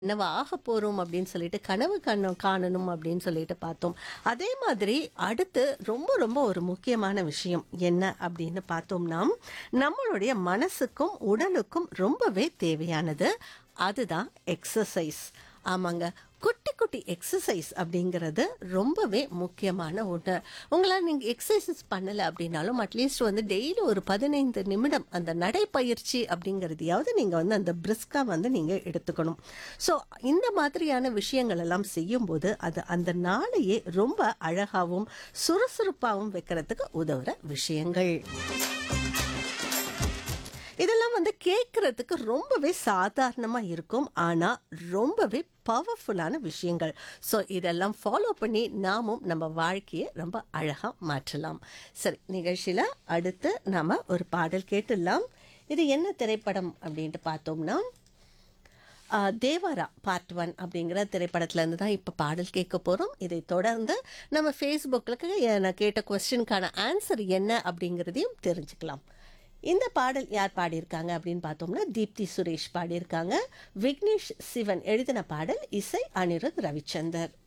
என்னவா ஆக போறோம் அப்படின்னு சொல்லிட்டு கனவு கண்ண காணணும் அப்படின்னு சொல்லிட்டு பார்த்தோம் அதே மாதிரி அடுத்து ரொம்ப ரொம்ப ஒரு முக்கியமான விஷயம் என்ன அப்படின்னு பார்த்தோம்னா நம்மளுடைய மனசுக்கும் உடலுக்கும் ரொம்பவே தேவையானது அதுதான் எக்ஸசைஸ் ஆமாங்க குட்டி குட்டி எக்ஸசைஸ் அப்படிங்கிறது ரொம்பவே முக்கியமான ஒன்று உங்களால் நீங்கள் எக்ஸசைஸ் பண்ணலை அப்படின்னாலும் அட்லீஸ்ட் வந்து டெய்லி ஒரு பதினைந்து நிமிடம் அந்த நடைப்பயிற்சி அப்படிங்கிறதையாவது நீங்கள் வந்து அந்த பிரிஸ்காக வந்து நீங்கள் எடுத்துக்கணும் ஸோ இந்த மாதிரியான விஷயங்கள் எல்லாம் செய்யும்போது அது அந்த நாளையே ரொம்ப அழகாகவும் சுறுசுறுப்பாகவும் வைக்கிறதுக்கு உதவுற விஷயங்கள் இதெல்லாம் வந்து கேட்கறதுக்கு ரொம்பவே சாதாரணமாக இருக்கும் ஆனால் ரொம்பவே பவர்ஃபுல்லான விஷயங்கள் ஸோ இதெல்லாம் ஃபாலோ பண்ணி நாமும் நம்ம வாழ்க்கையை ரொம்ப அழகாக மாற்றலாம் சரி நிகழ்ச்சியில் அடுத்து நாம் ஒரு பாடல் கேட்டுடலாம் இது என்ன திரைப்படம் அப்படின்ட்டு பார்த்தோம்னா ஆஹ், தேவரா பார்ட் ஒன் அப்படிங்கிற திரைப்படத்துலேருந்து தான் இப்போ பாடல் கேட்க போகிறோம் இதை தொடர்ந்து நம்ம ஃபேஸ்புக்கில் நான் கேட்ட கொஸ்டினுக்கான ஆன்சர் என்ன அப்படிங்கிறதையும் தெரிஞ்சுக்கலாம் இந்த பாடல் யார் பாடியிருக்காங்க அப்படின்னு பார்த்தோம்னா தீப்தி சுரேஷ் பாடியிருக்காங்க விக்னேஷ் சிவன் எழுதின பாடல் இசை அனிருத் ரவிச்சந்தர்